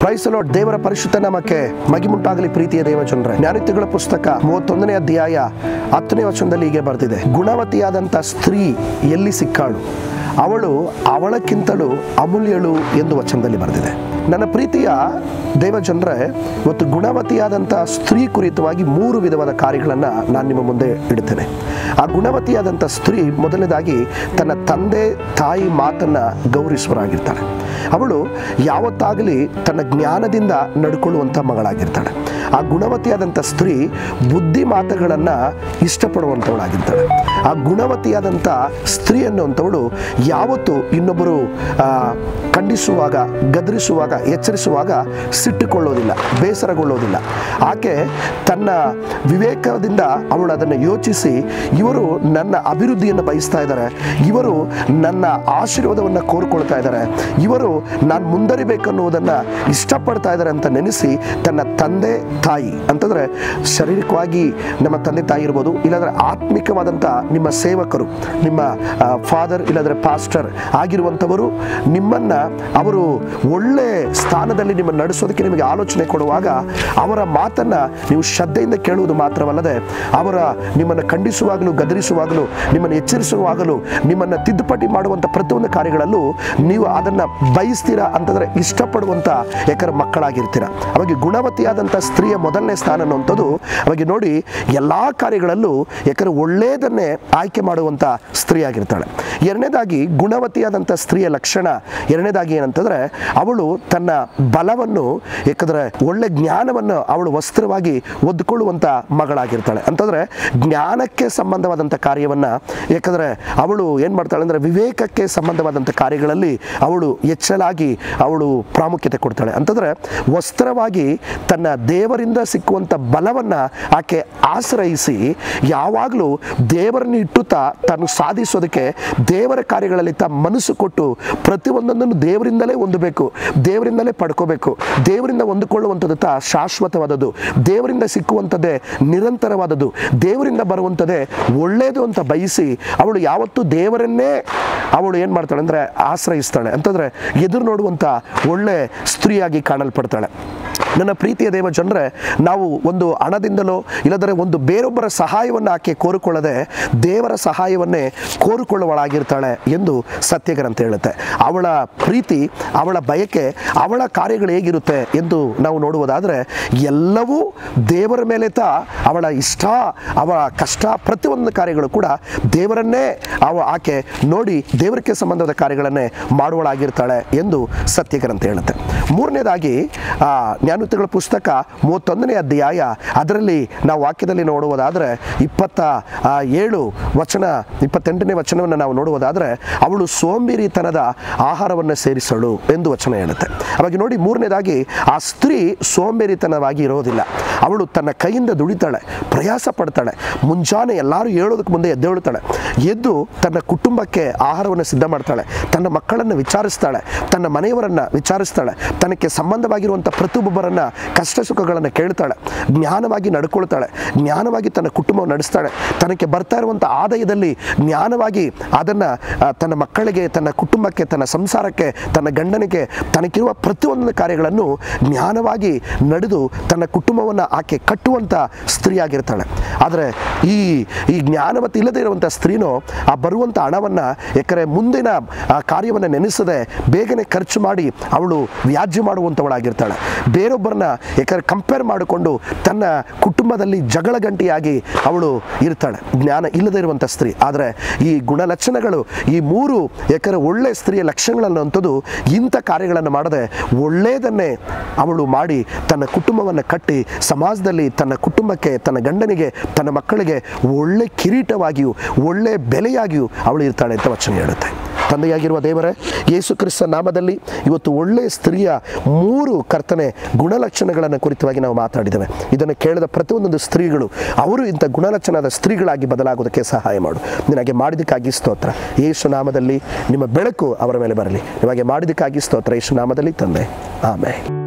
ಪ್ರೈಸಲೋ ದೇವರ ಪರಿಶುದ್ಧ ನಾಮಕ್ಕೆ ಮಗಿಮುಂಟಾಗಲಿ ಪ್ರೀತಿಯ ದೇವ ಜನರೇ ಜ್ಞಾನಿತಿಗಳ ಪುಸ್ತಕ ಮೂವತ್ತೊಂದನೇ ಅಧ್ಯಾಯ ಹತ್ತನೇ ವಚನದಲ್ಲಿ ಹೀಗೆ ಬರ್ತಿದೆ ಗುಣವತಿಯಾದಂಥ ಸ್ತ್ರೀ ಎಲ್ಲಿ ಸಿಕ್ಕಾಳು ಅವಳು ಅವಳಕ್ಕಿಂತಲೂ ಅಮೂಲ್ಯಳು ಎಂದು ವಚನದಲ್ಲಿ ಬರೆದಿದೆ ನನ್ನ ಪ್ರೀತಿಯ ದೇವ ಜನರೇ ಇವತ್ತು ಗುಣವತಿಯಾದಂಥ ಸ್ತ್ರೀ ಕುರಿತವಾಗಿ ಮೂರು ವಿಧವಾದ ಕಾರ್ಯಗಳನ್ನು ನಾನು ನಿಮ್ಮ ಮುಂದೆ ಇಡ್ತೇನೆ ಆ ಗುಣವತಿಯಾದಂಥ ಸ್ತ್ರೀ ಮೊದಲನೇದಾಗಿ ತನ್ನ ತಂದೆ ತಾಯಿ ಮಾತನ್ನು ಗೌರವಿಸುವರಾಗಿರ್ತಾಳೆ ಅವಳು ಯಾವತ್ತಾಗಲಿ ತನ್ನ ಜ್ಞಾನದಿಂದ ನಡ್ಕೊಳ್ಳುವಂಥ ಮಗಳಾಗಿರ್ತಾಳೆ ಆ ಗುಣವತಿಯಾದಂಥ ಸ್ತ್ರೀ ಬುದ್ಧಿ ಮಾತುಗಳನ್ನು ಇಷ್ಟಪಡುವಂಥವಳಾಗಿರ್ತಾಳೆ ಆ ಗುಣವತಿಯಾದಂಥ ಸ್ತ್ರೀ ಅನ್ನುವಂಥವಳು ಯಾವತ್ತು ಇನ್ನೊಬ್ಬರು ಆ, ಖಂಡಿಸುವಾಗ ಗದರಿಸುವಾಗ ಎಚ್ಚರಿಸುವಾಗ ಸಿಟ್ಟುಕೊಳ್ಳೋದಿಲ್ಲ ಬೇಸರಗೊಳ್ಳೋದಿಲ್ಲ ಆಕೆ ತನ್ನ ವಿವೇಕದಿಂದ ಅವಳು ಅದನ್ನು ಯೋಚಿಸಿ ಇವರು ನನ್ನ ಅಭಿವೃದ್ಧಿಯನ್ನು ಬಯಸ್ತಾ ಇದ್ದಾರೆ ಇವರು ನನ್ನ ಆಶೀರ್ವಾದವನ್ನು ಕೋರ್ಕೊಳ್ತಾ ಇದ್ದಾರೆ ಇವರು ನಾನು ಮುಂದರಿಬೇಕನ್ನುವುದನ್ನು ಇಷ್ಟಪಡ್ತಾ ಇದ್ದಾರೆ ಅಂತ ನೆನೆಸಿ ತನ್ನ ತಂದೆ ತಾಯಿ ಅಂತಂದರೆ ಶಾರೀರಿಕವಾಗಿ ನಮ್ಮ ತಂದೆ ತಾಯಿ ಇರ್ಬೋದು ಇಲ್ಲಾಂದರೆ ಆತ್ಮಿಕವಾದಂಥ ನಿಮ್ಮ ಸೇವಕರು ನಿಮ್ಮ ಫಾದರ್ ಇಲ್ಲಾಂದರೆ ಪಾಸ್ಟರ್ ಆಗಿರುವಂಥವರು ನಿಮ್ಮನ್ನು ಅವರು ಒಳ್ಳೆ ಸ್ಥಾನದಲ್ಲಿ ನಿಮ್ಮನ್ನು ನಡೆಸೋದಕ್ಕೆ ನಿಮಗೆ ಆಲೋಚನೆ ಕೊಡುವಾಗ ಅವರ ಮಾತನ್ನು ನೀವು ಶ್ರದ್ಧೆಯಿಂದ ಕೇಳುವುದು ಮಾತ್ರವಲ್ಲದೆ ಅವರ ನಿಮ್ಮನ್ನು ಖಂಡಿಸುವಾಗಲೂ ಗದರಿಸುವಾಗಲೂ ನಿಮ್ಮನ್ನು ಎಚ್ಚರಿಸುವಾಗಲೂ ನಿಮ್ಮನ್ನು ತಿದ್ದುಪಡಿ ಮಾಡುವಂಥ ಪ್ರತಿಯೊಂದು ಕಾರ್ಯಗಳಲ್ಲೂ ನೀವು ಅದನ್ನು ಬಯಸ್ತೀರಾ ಅಂತಂದರೆ ಇಷ್ಟಪಡುವಂಥ ಯಾಕಂದ್ರೆ ಮಕ್ಕಳಾಗಿರ್ತೀರ ಅವಾಗ ಗುಣವತಿಯಾದಂಥ ಸ್ತ್ರೀಯ ಮೊದಲನೇ ಸ್ಥಾನ ಅನ್ನುವಂಥದ್ದು ಅವಾಗ ನೋಡಿ ಎಲ್ಲ ಕಾರ್ಯಗಳಲ್ಲೂ ಯಾಕಂದ್ರೆ ಒಳ್ಳೆಯದನ್ನೇ ಆಯ್ಕೆ ಮಾಡುವಂಥ ಸ್ತ್ರೀ ಆಗಿರ್ತಾಳೆ ಎರಡನೇದಾಗಿ ಗುಣವತಿಯಾದಂಥ ಸ್ತ್ರೀಯ ಲಕ್ಷಣ ಎರಡನೇದಾಗಿ ಏನಂತಂದರೆ ಅವಳು ತನ್ನ ಬಲವನ್ನು ಯಾಕಂದರೆ ಒಳ್ಳೆ ಜ್ಞಾನವನ್ನು ಅವಳು ವಸ್ತ್ರವಾಗಿ ಒದ್ದುಕೊಳ್ಳುವಂಥ ಮಗಳಾಗಿರ್ತಾಳೆ ಅಂತಂದರೆ ಜ್ಞಾನಕ್ಕೆ ಸಂಬಂಧವಾದಂಥ ಕಾರ್ಯವನ್ನು ಯಾಕಂದರೆ ಅವಳು ಏನು ಮಾಡ್ತಾಳೆ ಅಂದರೆ ವಿವೇಕಕ್ಕೆ ಸಂಬಂಧವಾದಂಥ ಕಾರ್ಯಗಳಲ್ಲಿ ಅವಳು ಹೆಚ್ಚಲಾಗಿ ಅವಳು ಪ್ರಾಮುಖ್ಯತೆ ಕೊಡ್ತಾಳೆ ಅಂತಂದರೆ ವಸ್ತ್ರವಾಗಿ ತನ್ನ ದೇವರಿಂದ ಸಿಕ್ಕುವಂಥ ಬಲವನ್ನು ಆಕೆ ಆಶ್ರಯಿಸಿ ಯಾವಾಗಲೂ ದೇವರನ್ನು ಇಟ್ಟುತ್ತಾ ತಾನು ಸಾಧಿಸೋದಕ್ಕೆ ದೇವರ ಕಾರ್ಯಗಳಲ್ಲಿ ತ ಮನಸ್ಸು ಕೊಟ್ಟು ಪ್ರತಿಯೊಂದನ್ನು ದೇವರಿಂದಲೇ ಹೊಂದಬೇಕು ದೇವರಿಂದಲೇ ಪಡ್ಕೋಬೇಕು ದೇವರಿಂದ ಹೊಂದಿಕೊಳ್ಳುವಂಥದ್ದು ತ ಶಾಶ್ವತವಾದದ್ದು ದೇವರಿಂದ ಸಿಕ್ಕುವಂಥದ್ದೇ ನಿರಂತರವಾದದ್ದು ದೇವರಿಂದ ಬರುವಂಥದ್ದೇ ಒಳ್ಳೆಯದು ಅಂತ ಬಯಸಿ ಅವಳು ಯಾವತ್ತೂ ದೇವರನ್ನೇ ಅವಳು ಏನು ಮಾಡ್ತಾಳೆ ಅಂದರೆ ಆಶ್ರಯಿಸ್ತಾಳೆ ಅಂತಂದರೆ ಎದುರು ನೋಡುವಂಥ ಒಳ್ಳೆ ಸ್ತ್ರೀಯಾಗಿ ಕಾಣಲ್ಪಡ್ತಾಳೆ ನನ್ನ ಪ್ರೀತಿಯ ದೇವ ಜನರೇ ನಾವು ಒಂದು ಹಣದಿಂದಲೋ ಇಲ್ಲದರೆ ಒಂದು ಬೇರೊಬ್ಬರ ಸಹಾಯವನ್ನು ಆಕೆ ಕೋರಿಕೊಳ್ಳದೆ ದೇವರ ಸಹಾಯವನ್ನೇ ಕೋರಿಕೊಳ್ಳುವಳಾಗಿರ್ತಾಳೆ ಎಂದು ಸತ್ಯಗ್ರಂಥ ಹೇಳುತ್ತೆ ಅವಳ ಪ್ರೀತಿ ಅವಳ ಬಯಕೆ ಅವಳ ಕಾರ್ಯಗಳು ಹೇಗಿರುತ್ತೆ ಎಂದು ನಾವು ನೋಡುವುದಾದರೆ ಎಲ್ಲವೂ ದೇವರ ಮೇಲೆ ತ ಅವಳ ಇಷ್ಟ ಅವಳ ಕಷ್ಟ ಪ್ರತಿಯೊಂದು ಕಾರ್ಯಗಳು ಕೂಡ ದೇವರನ್ನೇ ಅವ ಆಕೆ ನೋಡಿ ದೇವರಿಗೆ ಸಂಬಂಧದ ಕಾರ್ಯಗಳನ್ನೇ ಮಾಡುವಳಾಗಿರ್ತಾಳೆ ಎಂದು ಸತ್ಯಗ್ರಂಥ ಹೇಳುತ್ತೆ ಮೂರನೇದಾಗಿ ಆ, ಜ್ಞಾನೋಕ್ತಿಗಳ ಪುಸ್ತಕ ಮೂವತ್ತೊಂದನೇ ಅಧ್ಯಾಯ ಅದರಲ್ಲಿ ನಾವು ವಾಕ್ಯದಲ್ಲಿ ನೋಡುವುದಾದರೆ ಇಪ್ಪತ್ತ ಆ, ಏಳು ವಚನ ಇಪ್ಪತ್ತೆಂಟನೇ ವಚನವನ್ನು ನಾವು ನೋಡುವುದಾದರೆ ಅವಳು ಸೋಂಬೇರಿತನದ ಆಹಾರವನ್ನು ಸೇರಿಸಳು ಎಂದು ವಚನ ಹೇಳುತ್ತೆ ಅವಾಗ ನೋಡಿ ಮೂರನೇದಾಗಿ ಆ ಸ್ತ್ರೀ ಸೋಂಬೇರಿತನವಾಗಿ ಇರೋದಿಲ್ಲ ಅವಳು ತನ್ನ ಕೈಯಿಂದ ದುಡಿತಾಳೆ ಪ್ರಯಾಸ ಪಡ್ತಾಳೆ ಮುಂಜಾನೆ ಎಲ್ಲರೂ ಹೇಳೋದಕ್ಕೆ ಮುಂದೆ ಎದ್ದೇಳುತ್ತಾಳೆ ಎದ್ದು ತನ್ನ ಕುಟುಂಬಕ್ಕೆ ಆಹಾರವನ್ನು ಸಿದ್ಧ ಮಾಡ್ತಾಳೆ ತನ್ನ ಮಕ್ಕಳನ್ನು ವಿಚಾರಿಸ್ತಾಳೆ ತನ್ನ ಮನೆಯವರನ್ನು ವಿಚಾರಿಸ್ತಾಳೆ ತನಗೆ ಸಂಬಂಧವಾಗಿರುವಂಥ ಪ್ರತಿಯೊಬ್ಬರನ್ನು ಕಷ್ಟ ಸುಖಗಳನ್ನು ಕೇಳ್ತಾಳೆ ಜ್ಞಾನವಾಗಿ ನಡ್ಕೊಳ್ತಾಳೆ ಜ್ಞಾನವಾಗಿ ತನ್ನ ಕುಟುಂಬವನ್ನು ನಡೆಸ್ತಾಳೆ ತನಗೆ ಬರ್ತಾ ಇರುವಂಥ ಆದಾಯದಲ್ಲಿ ಜ್ಞಾನವಾಗಿ ಅದನ್ನು ತನ್ನ ಮಕ್ಕಳಿಗೆ ತನ್ನ ಕುಟುಂಬಕ್ಕೆ ತನ್ನ ಸಂಸಾರಕ್ಕೆ ತನ್ನ ಗಂಡನಿಗೆ ತನಗಿರುವ ಪ್ರತಿಯೊಂದು ಕಾರ್ಯಗಳನ್ನು ಜ್ಞಾನವಾಗಿ ನಡೆದು ತನ್ನ ಕುಟುಂಬವನ್ನು ಆಕೆ ಕಟ್ಟುವಂಥ ಸ್ತ್ರೀಯಾಗಿರ್ತಾಳೆ ಆದರೆ ಈ ಈ ಜ್ಞಾನವತಿ ಇಲ್ಲದೆ ಇರುವಂಥ ಸ್ತ್ರೀನೂ ಆ ಬರುವಂಥ ಹಣವನ್ನು ಯಾಕಂದರೆ ಮುಂದಿನ ಆ ಕಾರ್ಯವನ್ನು ನೆನೆಸದೆ ಬೇಗನೆ ಖರ್ಚು ಮಾಡಿ ಅವಳು ವ್ಯಾಜ್ಯ ಮಾಡುವಂಥವಳಾಗಿರ್ತಾಳೆ ಬೇರೊಬ್ಬರನ್ನ ಯಾಕಂದರೆ ಕಂಪೇರ್ ಮಾಡಿಕೊಂಡು ತನ್ನ ಕುಟುಂಬದಲ್ಲಿ ಜಗಳ ಗಂಟಿಯಾಗಿ ಅವಳು ಇರ್ತಾಳೆ ಜ್ಞಾನ ಇಲ್ಲದೆ ಇರುವಂಥ ಸ್ತ್ರೀ ಆದರೆ ಈ ಗುಣಲಕ್ಷಣಗಳು ಈ ಮೂರು ಯಾಕಂದರೆ ಒಳ್ಳೆ ಸ್ತ್ರೀಯ ಲಕ್ಷಣಗಳನ್ನುವಂಥದ್ದು ಇಂಥ ಕಾರ್ಯಗಳನ್ನು ಮಾಡದೆ ಒಳ್ಳೆಯದನ್ನೇ ಅವಳು ಮಾಡಿ ತನ್ನ ಕುಟುಂಬವನ್ನು ಕಟ್ಟಿ ಸಮಾಜದಲ್ಲಿ ತನ್ನ ಕುಟುಂಬಕ್ಕೆ ತನ್ನ ಗಂಡನಿಗೆ ತನ್ನ ಮಕ್ಕಳಿಗೆ ಒಳ್ಳೆ ಕಿರೀಟವಾಗಿಯೂ ಒಳ್ಳೆ ಬೆಲೆಯಾಗಿಯೂ ಅವಳು ಇರ್ತಾಳೆ ಅಂತ ವಚನ ಹೇಳುತ್ತೆ ತಂದೆಯಾಗಿರುವ ದೇವರೇ ಯೇಸು ಕ್ರಿಸ್ತ ನಾಮದಲ್ಲಿ ಇವತ್ತು ಒಳ್ಳೆಯ ಸ್ತ್ರೀಯ ಮೂರು ಕರ್ತನೆ ಗುಣಲಕ್ಷಣಗಳನ್ನು ಕುರಿತವಾಗಿ ನಾವು ಮಾತಾಡಿದ್ದೇವೆ ಇದನ್ನು ಕೇಳಿದ ಪ್ರತಿಯೊಂದೊಂದು ಸ್ತ್ರೀಗಳು ಅವರು ಇಂಥ ಗುಣಲಕ್ಷಣದ ಸ್ತ್ರೀಗಳಾಗಿ ಬದಲಾಗೋದಕ್ಕೆ ಸಹಾಯ ಮಾಡು ನಿನಗೆ ಮಾಡಿದ್ದಕ್ಕಾಗಿ ಸ್ತೋತ್ರ ಯೇಸು ನಾಮದಲ್ಲಿ ನಿಮ್ಮ ಬೆಳಕು ಅವರ ಮೇಲೆ ಬರಲಿ ನಿಮಗೆ ಮಾಡಿದ್ದಕ್ಕಾಗಿ ಸ್ತೋತ್ರ ಯೇಸು ನಾಮದಲ್ಲಿ ತಂದೆ ಆಮೇಲೆ